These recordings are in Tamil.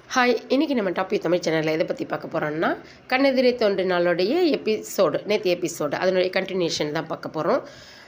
ஹாய் இன்றைக்கி நம்ம டாபிக் தமிழ் சேனலில் எதை பற்றி பார்க்க போகிறோம்னா கண்ணெதிரே தோன்று நாளுடைய எபிசோடு நேற்று எபிசோடு அதனுடைய கண்டினியூஷன் தான் பார்க்க போகிறோம்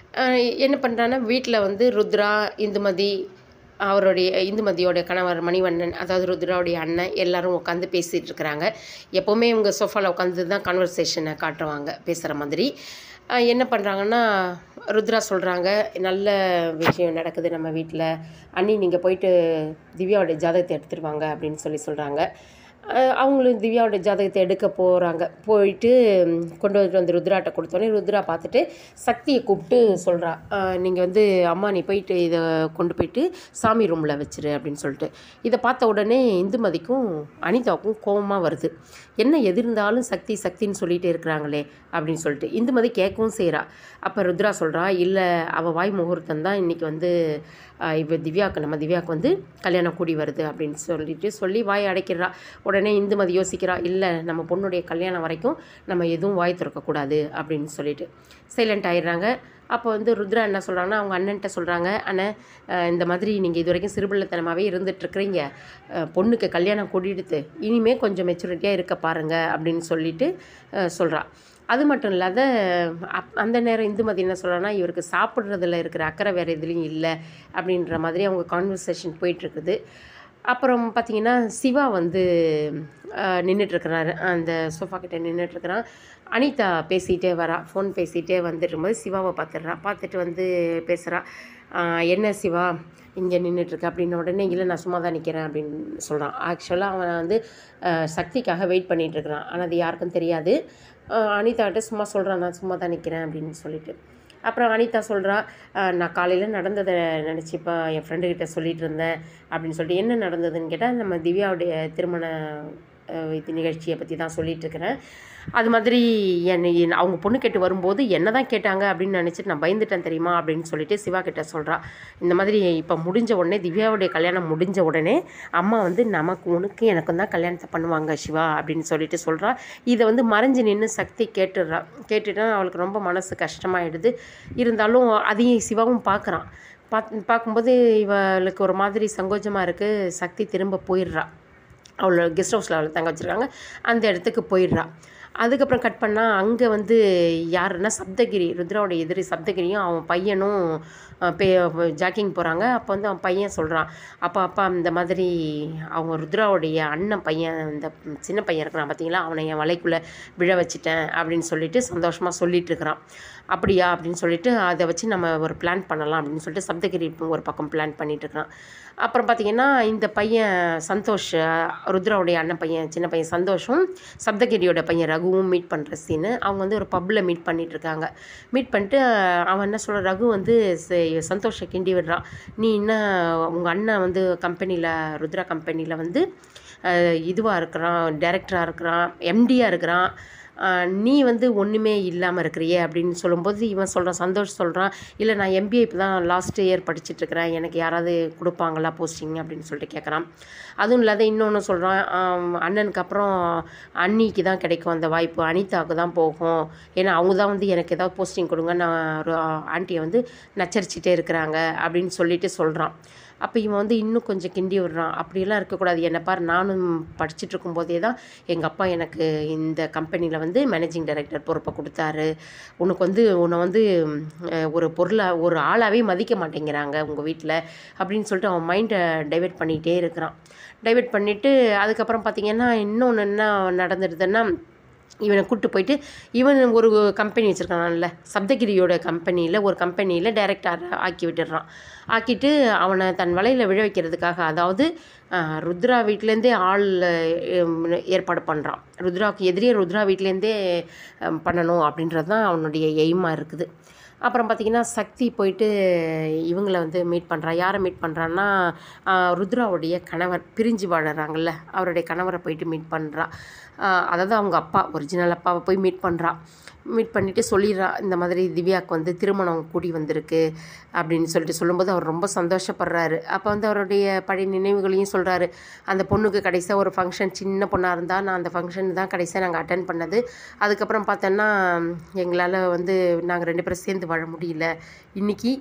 என்ன பண்ணுறான்னா வீட்டில் வந்து ருத்ரா இந்துமதி அவருடைய இந்துமதியோட கணவர் மணிவண்ணன் அதாவது ருத்ராவுடைய அண்ணன் எல்லாரும் உட்காந்து பேசிகிட்டு இருக்கிறாங்க எப்போவுமே இவங்க சோஃபாவில் உட்காந்து தான் கான்வர்சேஷனை காட்டுவாங்க பேசுகிற மாதிரி அஹ் என்ன பண்ணுறாங்கன்னா ருத்ரா சொல்கிறாங்க நல்ல விஷயம் நடக்குது நம்ம வீட்டில் அண்ணி நீங்கள் போயிட்டு திவ்யாவோட ஜாதகத்தை எடுத்துட்டு வாங்க அப்படின்னு சொல்லி சொல்கிறாங்க அவங்களும் திவ்யாவோட ஜாதகத்தை எடுக்க போகிறாங்க போயிட்டு ம், கொண்டு வந்துட்டு வந்து ருத்ராட்ட கொடுத்தோன்னே ருத்ரா பார்த்துட்டு சக்தியை கூப்பிட்டு சொல்கிறா நீங்கள் வந்து அம்மா நீ போயிட்டு இதை கொண்டு போயிட்டு சாமி ரூமில் வச்சிரு அப்படின்னு சொல்லிட்டு இதை பார்த்த உடனே இந்துமதிக்கும் அனிதாவுக்கும் கோபமாக வருது என்ன எது இருந்தாலும் சக்தி சக்தின்னு சொல்லிட்டு இருக்கிறாங்களே அப்படின்னு சொல்லிட்டு இந்துமதி கேட்கவும் செய்கிறா அப்போ ருத்ரா சொல்கிறா இல்லை அவள் வாய் முகூர்த்தம் தான் இன்றைக்கி வந்து ஆஹ், இவ திவ்யாவுக்கு நம்ம திவ்யாவுக்கு வந்து கல்யாணம் கூடி வருது அப்படின்னு சொல்லிட்டு சொல்லி வாய் அடைக்கிறா உடனே இந்துமதி யோசிக்கிறா இல்லை நம்ம பொண்ணுடைய கல்யாணம் வரைக்கும் நம்ம எதுவும் வாய் திறக்கக்கூடாது அப்படின்னு சொல்லிட்டு சைலண்ட் ஆயிடுறாங்க அப்போ வந்து ருத்ரா என்ன சொல்கிறாங்கன்னா அவங்க அண்ணன்ட்ட சொல்கிறாங்க அண்ணன் அஹ், இந்த மாதிரி நீங்கள் இது வரைக்கும் சிறுபிள்ளைத்தனமாகவே இருந்துகிட்ருக்கிறீங்க பொண்ணுக்கு கல்யாணம் கூட்டிடுத்து இனிமே கொஞ்சம் மெச்சூரிட்டியாக இருக்க பாருங்க அப்படின்னு சொல்லிட்டு சொல்கிறா அது மட்டும் இல்லாத அப் அந்த நேரம் இந்துமதி என்ன சொல்கிறான்னா இவருக்கு சாப்பிட்றதுல இருக்கிற அக்கறை வேறு எதுலேயும் இல்லை அப்படின்ற மாதிரி அவங்க கான்வர்சேஷன் போயிட்டுருக்குது அப்புறம் பார்த்தீங்கன்னா சிவா வந்து நின்றுட்டுருக்கிறாரு அந்த சோஃபா கிட்ட நின்றுட்டுருக்கிறான் அனிதா பேசிகிட்டே வரா ஃபோன் பேசிகிட்டே வந்துட்டுருக்கும்போது சிவாவை பார்த்துடுறா பார்த்துட்டு வந்து பேசுகிறா என்ன சிவா இங்கே நின்றுட்டுருக்க அப்படின்ன உடனே இல்லை நான் சும்மா தான் நிற்கிறேன் அப்படின்னு சொல்கிறான் ஆக்சுவலாக அவன் வந்து ஆஹ், சக்திக்காக வெயிட் பண்ணிட்டு இருக்கிறான் ஆனால் அது யாருக்கும் தெரியாது ஆஹ், அனிதாட்ட சும்மா சொல்கிறான் நான் சும்மா தான் நிற்கிறேன் அப்படின்னு சொல்லிட்டு அப்புறம் அனிதா சொல்கிறா நான் காலையில் நடந்ததை நினச்சி இப்போ என் ஃப்ரெண்டுக்கிட்ட சொல்லிட்டு இருந்தேன் அப்படின்னு சொல்லிட்டு என்ன நடந்ததுன்னு கேட்டால் நம்ம திவ்யாவுடைய திருமண அஹ், இது நிகழ்ச்சியை பற்றி தான் சொல்லிட்டு இருக்கிறேன் அது மாதிரி என்னை என் அவங்க பொண்ணு கேட்டு வரும்போது என்ன தான் கேட்டாங்க அப்படின்னு நினச்சிட்டு நான் பயந்துட்டேன் தெரியுமா அப்படின்னு சொல்லிட்டு சிவா கிட்ட சொல்கிறா இந்த மாதிரி இப்போ முடிஞ்ச உடனே திவ்யாவுடைய கல்யாணம் முடிஞ்ச உடனே அம்மா வந்து நமக்கு உனக்கு எனக்கும் தான் கல்யாணத்தை பண்ணுவாங்க சிவா அப்படின்னு சொல்லிட்டு சொல்கிறா இதை வந்து மறைஞ்சு நின்று சக்தி கேட்டுடுறா கேட்டுட்டா அவளுக்கு ரொம்ப மனசு கஷ்டமாயிடுது இருந்தாலும் அதையும் சிவாவும் பார்க்குறான் பாத் பார்க்கும்போது இவளுக்கு ஒரு மாதிரி சங்கோஜமாக இருக்குது சக்தி திரும்ப போயிடுறா அவளோட கெஸ்ட் ஹவுஸில் அவளை தங்க வச்சுருக்காங்க அந்த இடத்துக்கு போயிடுறா அதுக்கப்புறம் கட் பண்ணால் அங்கே வந்து யாருன்னா சப்தகிரி ருத்ராவோட எதிரி சப்தகிரியும் அவன் பையனும் அஹ், பே ஜாக்கிங் போகிறாங்க அப்போ வந்து அவன் பையன் சொல்கிறான் அப்பா அப்பா இந்த மாதிரி அவங்க ருத்ராவுடைய அண்ணன் பையன் இந்த சின்ன பையன் இருக்கிறான் பார்த்தீங்களா அவனை என் வலைக்குள்ளே விழ வச்சிட்டேன் அப்படின்னு சொல்லிட்டு சந்தோஷமாக சொல்லிட்டு இருக்கிறான் அப்படியா அப்படின்னு சொல்லிட்டு அதை வச்சு நம்ம ஒரு பிளான் பண்ணலாம் அப்படின்னு சொல்லிட்டு சப்தகிரி ஒரு பக்கம் பிளான் பண்ணிட்டு இருக்கிறான் அப்புறம் பார்த்தீங்கன்னா இந்த பையன் சந்தோஷ் அஹ், ருத்ராவுடைய அண்ணன் பையன் சின்ன பையன் சந்தோஷும் சப்தகிரியோட பையன் ரகுவும் மீட் பண்ணுற சீனு அவங்க வந்து ஒரு பப்பில் மீட் பண்ணிட்டு இருக்காங்க மீட் பண்ணிட்டு அஹ், அவன் என்ன சொல்ற ரகு வந்து ச- சந்தோஷை கிண்டி விடுறான் நீ என்ன உங்கள் அண்ணன் வந்து கம்பெனியில் ருத்ரா கம்பெனியில் வந்து இதுவாக இருக்கிறான் டைரக்டராக இருக்கிறான் எம்டியாக இருக்கிறான் அஹ், நீ வந்து ஒன்றுமே இல்லாமல் இருக்கிறியே அப்படின்னு சொல்லும்போது இவன் சொல்கிறான் சந்தோஷ் சொல்கிறான் இல்லை நான் எம்பிஏ இப்போ தான் லாஸ்ட் இயர் படிச்சிட்ருக்கிறேன் எனக்கு யாராவது கொடுப்பாங்களா போஸ்டிங் அப்படின்னு சொல்லிட்டு கேட்குறான் அதுவும் இல்லாத இன்னொன்று சொல்கிறான் அண்ணனுக்கு அப்புறம் அண்ணிக்கு தான் கிடைக்கும் அந்த வாய்ப்பு அனிதாவுக்கு தான் போகும் ஏன்னா அவங்க தான் வந்து எனக்கு ஏதாவது போஸ்டிங் கொடுங்க நான் ஒரு ஆண்டியை வந்து நச்சரிச்சிட்டே இருக்கிறாங்க அப்படின்னு சொல்லிட்டு சொல்கிறான் அப்போ இவன் வந்து இன்னும் கொஞ்சம் கிண்டி விடுறான் அப்படியெல்லாம் இருக்கக்கூடாது என்னை பார் நானும் படிச்சுட்டு இருக்கும்போதே தான் எங்கள் அப்பா எனக்கு இந்த கம்பெனியில் வந்து மேனேஜிங் டைரக்டர் பொறுப்பை கொடுத்தாரு உனக்கு வந்து உன்னை வந்து ம், அஹ், ஒரு பொருளை ஒரு ஆளாகவே மதிக்க மாட்டேங்கிறாங்க உங்கள் வீட்டில் அப்படின்னு சொல்லிட்டு அவன் மைண்டை டைவெர்ட் பண்ணிகிட்டே இருக்கிறான் டைவெர்ட் பண்ணிவிட்டு அதுக்கப்புறம் பார்த்தீங்கன்னா இன்னொன்று என்ன நடந்துடுதுன்னா இவனை கூப்பிட்டு போயிட்டு இவன் ஒரு கம்பெனி வச்சுருக்கான்ல சப்தகிரியோட கம்பெனியில் ஒரு கம்பெனியில் டைரக்டர் ஆக்கி விட்டுடுறான் ஆக்கிட்டு அவனை தன் வலையில் விழ வைக்கிறதுக்காக அதாவது ஆஹ், ருத்ரா வீட்டிலேருந்தே ஆள் ஹம், ஏற்பாடு பண்ணுறான் ருத்ராவுக்கு எதிரியே ருத்ரா வீட்டிலேருந்தே ஹம், பண்ணணும் அப்படின்றது தான் அவனுடைய எய்மாக இருக்குது அப்புறம் பார்த்திங்கன்னா சக்தி போயிட்டு இவங்கள வந்து மீட் பண்ணுறா யாரை மீட் பண்ணுறான்னா ருத்ராவுடைய கணவர் பிரிஞ்சு வாழறாங்கல்ல அவருடைய கணவரை போயிட்டு மீட் பண்ணுறா அதாவது அவங்க அப்பா ஒரிஜினல் அப்பாவை போய் மீட் பண்ணுறா மீட் பண்ணிவிட்டு சொல்லிடுறா இந்த மாதிரி திவ்யாவுக்கு வந்து திருமணம் கூடி வந்திருக்கு அப்படின்னு சொல்லிட்டு சொல்லும்போது அவர் ரொம்ப சந்தோஷப்படுறாரு அப்போ வந்து அவருடைய பழைய நினைவுகளையும் சொல்கிறாரு அந்த பொண்ணுக்கு கடைசியாக ஒரு ஃபங்க்ஷன் சின்ன பொண்ணாக இருந்தால் நான் அந்த ஃபங்க்ஷன் தான் கடைசியாக நாங்கள் அட்டன் பண்ணது அதுக்கப்புறம் பார்த்தோன்னா எங்களால் வந்து நாங்கள் ரெண்டு பேரும் சேர்ந்து வாழ முடியல இன்றைக்கி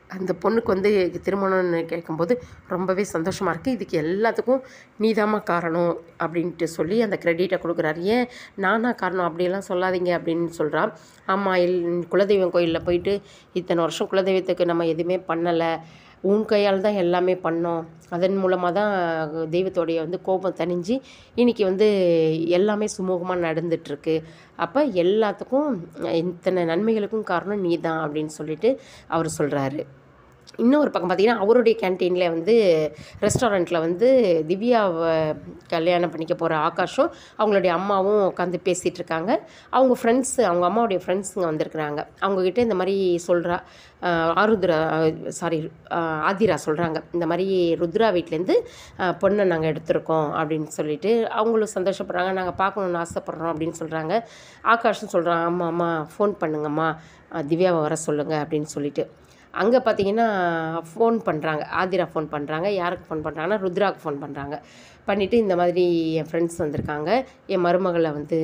அந்த பொண்ணுக்கு வந்து திருமணம்னு கேட்கும்போது ரொம்பவே சந்தோஷமாக இருக்குது இதுக்கு எல்லாத்துக்கும் நீதாம்மா காரணம் அப்படின்ட்டு சொல்லி அந்த க்ரெடிட்டை கொடுக்குறாரு ஏன் நானா காரணம் அப்படியெல்லாம் சொல்லாதீங்க அப்படின்னு சொல்கிறான் ஆமாம் இல் குலதெய்வம் கோயிலில் போயிட்டு இத்தனை வருஷம் குலதெய்வத்துக்கு நம்ம எதுவுமே பண்ணலை உன் கையால் தான் எல்லாமே பண்ணோம் அதன் மூலமாக தான் தெய்வத்தோடைய வந்து கோபம் தணிஞ்சு இன்றைக்கி வந்து எல்லாமே சுமூகமாக நடந்துட்டுருக்கு அப்போ எல்லாத்துக்கும் இத்தனை நன்மைகளுக்கும் காரணம் நீ தான் அப்படின்னு சொல்லிட்டு அவர் சொல்கிறாரு இன்னொரு பக்கம் பார்த்தீங்கன்னா அவருடைய கேன்டீனில் வந்து ரெஸ்டாரண்ட்டில் வந்து திவ்யாவை கல்யாணம் பண்ணிக்க போகிற ஆகாஷும் அவங்களுடைய அம்மாவும் உட்காந்து பேசிகிட்டு இருக்காங்க அவங்க ஃப்ரெண்ட்ஸு அவங்க அம்மாவுடைய ஃப்ரெண்ட்ஸுங்க வந்திருக்கிறாங்க அவங்கக்கிட்ட இந்த மாதிரி சொல்கிறா ஆருத்ரா சாரி ஆதிரா சொல்கிறாங்க இந்த மாதிரி ருத்ரா வீட்டிலேருந்து பொண்ணை நாங்கள் எடுத்திருக்கோம் அப்படின்னு சொல்லிட்டு அவங்களும் சந்தோஷப்படுறாங்க நாங்கள் பார்க்கணுன்னு ஆசைப்பட்றோம் அப்படின்னு சொல்கிறாங்க ஆகாஷும் சொல்கிறான் ஆமாம் அம்மா ஃபோன் பண்ணுங்கம்மா திவ்யாவை வர சொல்லுங்கள் அப்படின்னு சொல்லிட்டு அங்கே பார்த்தீங்கன்னா ஃபோன் பண்ணுறாங்க ஆதிரா ஃபோன் பண்ணுறாங்க யாருக்கு ஃபோன் பண்ணுறாங்கன்னா ருத்ராவுக்கு ஃபோன் பண்ணுறாங்க பண்ணிவிட்டு இந்த மாதிரி என் ஃப்ரெண்ட்ஸ் வந்திருக்காங்க என் மருமகளை வந்து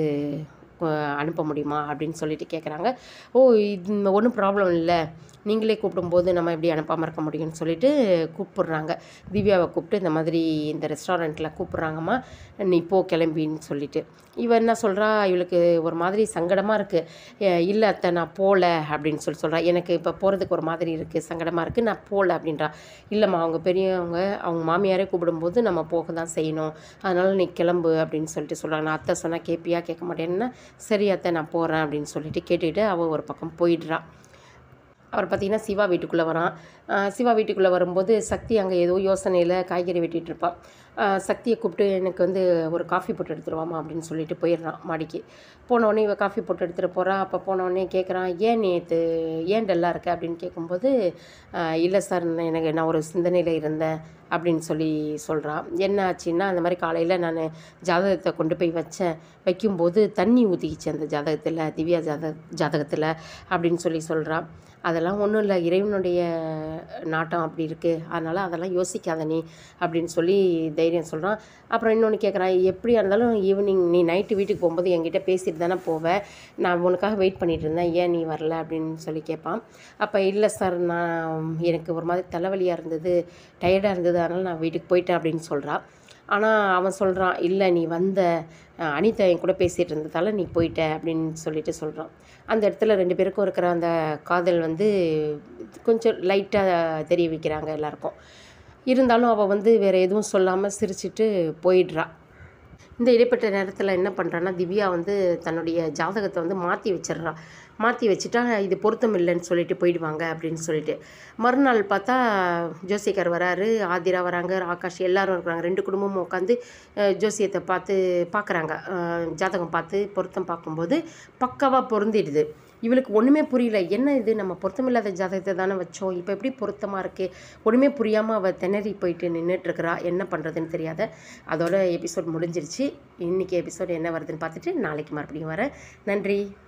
அஹ், அனுப்ப முடியுமா அப்படின்னு சொல்லிட்டு கேட்குறாங்க ஓ இது ஒன்றும் ப்ராப்ளம் இல்லை நீங்களே கூப்பிடும்போது நம்ம எப்படி அனுப்பாமல் இருக்க முடியும்னு சொல்லிட்டு கூப்பிட்றாங்க திவ்யாவை கூப்பிட்டு இந்த மாதிரி இந்த ரெஸ்டாரண்ட்டில் கூப்பிட்றாங்கம்மா நீ போ கிளம்பின்னு சொல்லிட்டு இவ என்ன சொல்கிறா இவளுக்கு ஒரு மாதிரி சங்கடமாக இருக்குது இல்லை அத்தை நான் போகல அப்படின்னு சொல்லி சொல்கிறா எனக்கு இப்போ போகிறதுக்கு ஒரு மாதிரி இருக்குது சங்கடமாக இருக்குது நான் போகல அப்படின்றா இல்லைம்மா அவங்க பெரியவங்க அவங்க மாமியாரே கூப்பிடும்போது நம்ம போக தான் செய்யணும் அதனால் நீ கிளம்பு அப்படின்னு சொல்லிட்டு சொல்கிறாங்க நான் அத்தை சொன்னால் கேட்பியா கேட்க மாட்டேன்னா சரி அத்தை நான் போகிறேன் அப்படின்னு சொல்லிட்டு கேட்டுக்கிட்டு அவள் ஒரு பக்கம் போயிடுறா அவர் பார்த்தீங்கன்னா சிவா வீட்டுக்குள்ளே வரான் ஆஹ் சிவா வீட்டுக்குள்ளே வரும்போது சக்தி அங்கே ஏதோ யோசனையில் காய்கறி வெட்டிட்டு இருப்பான் ஆஹ் சக்தியை கூப்பிட்டு எனக்கு வந்து ஒரு காஃபி போட்டு எடுத்துருவாமா அப்படின்னு சொல்லிட்டு போயிடுறான் மாடிக்கு போனவொடனே இவ காஃபி போட்டு எடுத்துகிட்டு போகிறா அப்போ போனவொடனே கேட்குறான் ஏன் நேற்று ஏன் டல்லாக இருக்க அப்படின்னு கேட்கும்போது ஆஹ் இல்லை சார் நான் எனக்கு நான் ஒரு சிந்தனையில் இருந்தேன் அப்படின்னு சொல்லி சொல்கிறான் என்ன ஆச்சுன்னா அந்த மாதிரி காலையில் நான் ஜாதகத்தை கொண்டு போய் வச்சேன் வைக்கும்போது தண்ணி ஊற்றிக்கிச்சு அந்த ஜாதகத்தில் திவ்யா ஜாத ஜாதகத்தில் அப்படின்னு சொல்லி சொல்கிறான் அதெல்லாம் ஒன்றும் இல்லை இறைவனுடைய நாட்டம் அப்படி இருக்குது அதனால் அதெல்லாம் யோசிக்காத நீ அப்படின்னு சொல்லி தைரியம் சொல்கிறான் அப்புறம் இன்னொன்று கேட்குறான் எப்படியா இருந்தாலும் ஈவினிங் நீ நைட்டு வீட்டுக்கு போகும்போது என்கிட்ட பேசிட்டு தானே போவேன் நான் உனக்காக வெயிட் பண்ணிட்டு இருந்தேன் ஏன் நீ வரல அப்படின்னு சொல்லி கேட்பான் அப்போ இல்லை சார் நான் எனக்கு ஒரு மாதிரி தலைவலியாக இருந்தது டயர்டாக இருந்தது அதனால் நான் வீட்டுக்கு போயிட்டேன் அப்படின்னு சொல்கிறான் ஆனால் அவன் சொல்கிறான் இல்லை நீ வந்த அஹ், அனிதா என் கூட பேசிகிட்டு இருந்ததால நீ போயிட்ட அப்படின்னு சொல்லிட்டு சொல்கிறான் அந்த இடத்துல ரெண்டு பேருக்கும் இருக்கிற அந்த காதல் வந்து கொஞ்சம் லைட்டாக தெரிய வைக்கிறாங்க எல்லாருக்கும் இருந்தாலும் அவள் வந்து வேறு எதுவும் சொல்லாமல் சிரிச்சிட்டு போயிடுறா இந்த இடைப்பட்ட நேரத்தில் என்ன பண்ணுறான்னா திவ்யா வந்து தன்னுடைய ஜாதகத்தை வந்து மாற்றி வச்சிடுறா மாற்றி வச்சுட்டா இது பொருத்தம் இல்லைன்னு சொல்லிட்டு போயிடுவாங்க அப்படின்னு சொல்லிட்டு மறுநாள் பார்த்தா ஜோசியக்கார் வராரு ஆதிரா வராங்க ஆகாஷ் எல்லாரும் இருக்கிறாங்க ரெண்டு குடும்பமும் உட்காந்து அஹ், ஜோசியத்தை பார்த்து பார்க்குறாங்க ஜாதகம் பார்த்து பொருத்தம் பார்க்கும்போது பக்காவாக பொருந்திடுது இவளுக்கு ஒன்றுமே புரியல என்ன இது நம்ம பொருத்தமில்லாத ஜாதகத்தை தானே வச்சோம் இப்போ எப்படி பொருத்தமாக இருக்கே ஒன்றுமே புரியாமல் அவள் திணறி போயிட்டு நின்றுட்டுருக்கிறா என்ன பண்ணுறதுன்னு தெரியாத அதோட எபிசோட் முடிஞ்சிருச்சு இன்றைக்கி எபிசோட் என்ன வருதுன்னு பார்த்துட்டு நாளைக்கு மறுபடியும் வரேன் நன்றி